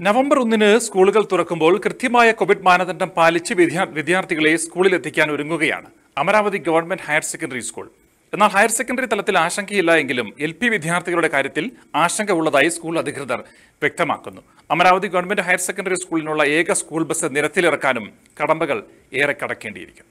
November ഒന്നിന് സ്കൂളുകൾ തുറക്കുമ്പോൾ കൃത്യമായ കോവിഡ് മാനദണ്ഡം പാലിച്ച് വിദ്യാ- വിദ്യാർത്ഥികളെ സ്കൂളിലെത്തിക്കാൻ ഒരുങ്ങുകയാണ് Amaravathi government higher secondary school എന്നാൽ ഹയർ സെക്കൻഡറി തലത്തിൽ ആശങ്കയില്ല എങ്കിലും എൽ പി വിദ്യാർത്ഥികളുടെ കാര്യത്തിൽ ആശങ്ക ഉള്ളതായി സ്കൂൾ അധികൃതർ വ്യക്തമാക്കുന്നു അമരാവതി ഗവൺമെന്റ് ഹയർ സെക്കൻഡറി സ്കൂളിനുള്ള ഏക സ്കൂൾ ബസ് നിരത്തിലിറക്കാനും കടമ്പകൾ ഏറെ കടക്കേണ്ടിയിരിക്കുന്നു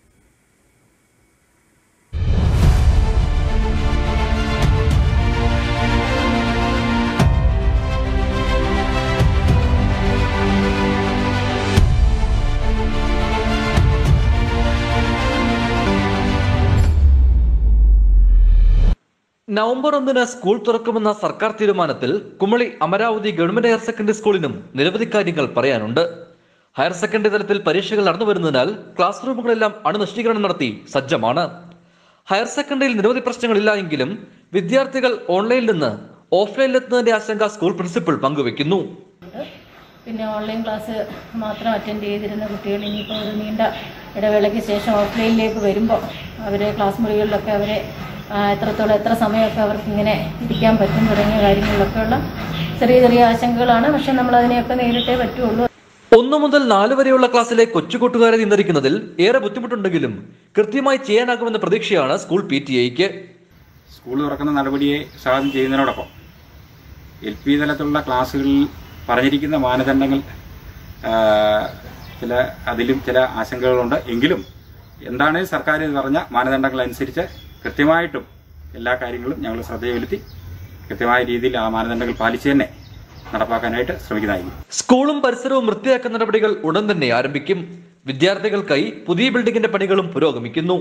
നവംബർ ഒന്നിന് സ്കൂൾ തുറക്കുമെന്ന സർക്കാർ തീരുമാനത്തിൽ Kumily Amaravathi government higher secondary സ്കൂളിനും നിരവധി കാര്യങ്ങൾ പറയാനുണ്ട് ഹയർ സെക്കൻഡറി തലത്തിൽ പരീക്ഷകൾ നടന്നു വരുന്നതിനാൽ ക്ലാസ് റൂമുകളെല്ലാം അണുനശീകരണം നടത്തി സജ്ജമാണ് ഹയർ സെക്കൻഡറിയിൽ നിരവധി പ്രശ്നങ്ങളില്ല എങ്കിലും വിദ്യാർത്ഥികൾ ഓൺലൈനിൽ നിന്ന് ഓഫ്ലൈനിലെത്തുന്നതിന്റെ ആശങ്ക സ്കൂൾ പ്രിൻസിപ്പൽ പങ്കുവെക്കുന്നു പിന്നെ ഓൺലൈൻ ക്ലാസ് മാത്രം അറ്റൻഡ് ചെയ്തിരുന്ന കുട്ടികൾ ഇനിയിപ്പോൾ ഒരു നീണ്ട ഇടവേളയ്ക്ക് ശേഷം ഓഫ്ലൈനിലേക്ക് വരുമ്പോൾ അവരെ ക്ലാസ് മുറികളിലൊക്കെ അവരെ ആ, എത്രത്തോളം എത്ര സമയമൊക്കെ അവർക്ക് ഇങ്ങനെ ഇരിക്കാൻ പറ്റും തുടങ്ങിയ കാര്യങ്ങളിലൊക്കെ ഉള്ള ചെറിയ ചെറിയ ആശങ്കകളാണ് പക്ഷെ നമ്മൾ അതിനെയൊക്കെ നേരിട്ടേ പറ്റുള്ളൂ ഒന്നു മുതൽ നാല് വരെയുള്ള ക്ലാസ്സിലെ കൊച്ചുകൂട്ടുകാരെ നിയന്ത്രിക്കുന്നതിൽ ഏറെ ബുദ്ധിമുട്ടുണ്ടെങ്കിലും കൃത്യമായി ചെയ്യാനാകുമെന്ന പ്രതീക്ഷയാണ് സ്കൂൾ പി ടി എക്ക് സ്കൂൾ തുറക്കുന്ന നടപടിയെ സ്വാഗതം ചെയ്യുന്നതിനോടൊപ്പം എൽ പി തലത്തിലുള്ള ക്ലാസ്സുകളിൽ പറഞ്ഞിരിക്കുന്ന മാനദണ്ഡങ്ങൾ ആ, ചില അതിലും ചില ആശങ്കകളുണ്ട് എങ്കിലും എന്താണ് സർക്കാർ പറഞ്ഞ മാനദണ്ഡങ്ങൾ അനുസരിച്ച് കൃത്യമായിട്ടും എല്ലാ കാര്യങ്ങളും ഞങ്ങൾ ശ്രദ്ധയിലെത്തി കൃത്യമായ രീതിയിൽ ആ മാനദണ്ഡങ്ങൾ പാലിച്ച് തന്നെ നടപ്പാക്കാനായിട്ട് ശ്രമിക്കുന്നതായിരിക്കും സ്കൂളും പരിസരവും വൃത്തിയാക്കുന്ന നടപടികൾ ഉടൻ തന്നെ ആരംഭിക്കും വിദ്യാർത്ഥികൾക്കായി പുതിയ ബിൽഡിംഗിന്റെ പണികളും പുരോഗമിക്കുന്നു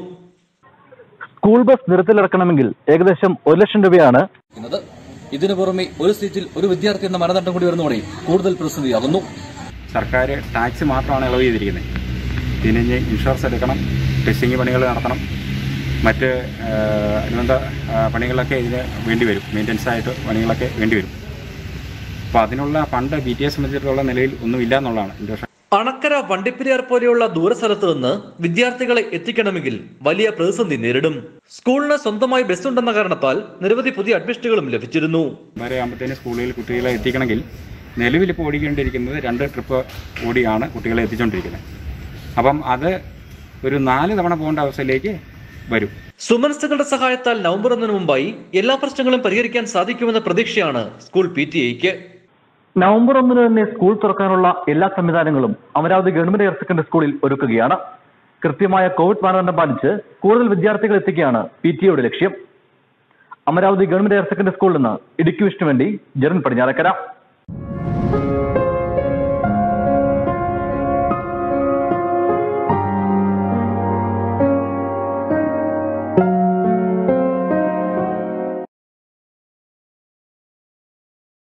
സ്കൂൾ ബസ് നിരത്തിലിറക്കണമെങ്കിൽ ഏകദേശം ഒരു ലക്ഷം രൂപയാണ് ഇതിനു പുറമെ ഒരു സീറ്റിൽ ഒരു വിദ്യാർത്ഥി എന്ന മാനദണ്ഡം കൂടി വരുന്നതോടെ കൂടുതൽ പ്രതിസന്ധിയാകുന്നു സർക്കാർ ടാക്സ് മാത്രമാണ് ഇളവ് ചെയ്തിരിക്കുന്നത് ഇതിന് ഇനി ഇൻഷുറൻസ് എടുക്കണം ടെസ്റ്റിംഗ് പണികൾ നടത്തണം മറ്റ് ആ, അനുബന്ധ ആ, പണികളൊക്കെ ഇതിന് വേണ്ടി വരും മെയിൻ്റനൻസ് ആയിട്ട് പണികളൊക്കെ വേണ്ടി വരും അപ്പോൾ അതിനുള്ള ഫണ്ട് ബി ടി എ സംബന്ധിച്ചിടത്തോളം നിലയിൽ ഒന്നുമില്ല എന്നുള്ളതാണ് എൻ്റെ പക്ഷേ അണക്കര വണ്ടിപ്പെരിയാർ പോലെയുള്ള ദൂരസ്ഥലത്ത് നിന്ന് വിദ്യാർത്ഥികളെ എത്തിക്കണമെങ്കിൽ വലിയ പ്രതിസന്ധി നേരിടും സ്കൂളിന് സ്വന്തമായി ബസ് ഉണ്ടെന്ന കാരണത്താൽ നിരവധി പുതിയ അഡ്മിഷനുകളും ലഭിച്ചിരുന്നു വരെ ആകുമ്പോഴത്തേന് സ്കൂളുകളിൽ കുട്ടികളെ എത്തിക്കണമെങ്കിൽ നിലവിൽ ഇപ്പോൾ ഓടിക്കേണ്ടിയിരിക്കുന്നത് രണ്ട് ട്രിപ്പ് ഓടിയാണ് കുട്ടികളെ എത്തിച്ചുകൊണ്ടിരിക്കുന്നത് അപ്പം അത് ഒരു നാല് തവണ പോകേണ്ട അവസ്ഥയിലേക്ക് വരും സുമനസ്സുകളുടെ സഹായത്താൽ നവംബർ ഒന്നിന് മുമ്പായി എല്ലാ പ്രശ്നങ്ങളും പരിഹരിക്കാൻ സാധിക്കുമെന്ന പ്രതീക്ഷയാണ് സ്കൂൾ പി ടി എക്ക് നവംബർ ഒന്നിന് തന്നെ സ്കൂൾ തുറക്കാനുള്ള എല്ലാ സംവിധാനങ്ങളും അമരാവതി ഗവൺമെന്റ് ഹയർ സെക്കൻഡറി സ്കൂളിൽ ഒരുക്കുകയാണ് കൃത്യമായ കോവിഡ് മാനദണ്ഡം പാലിച്ച് കൂടുതൽ വിദ്യാർത്ഥികൾ എത്തിക്കുകയാണ് പി ടി എയുടെ ലക്ഷ്യം അമരാവതി ഗവൺമെന്റ് ഹയർ സെക്കൻഡറി സ്കൂളിൽ നിന്ന് ഇടുക്കി വിഷ്ണു വേണ്ടി ജെറിൻ പടിഞ്ഞാറക്കര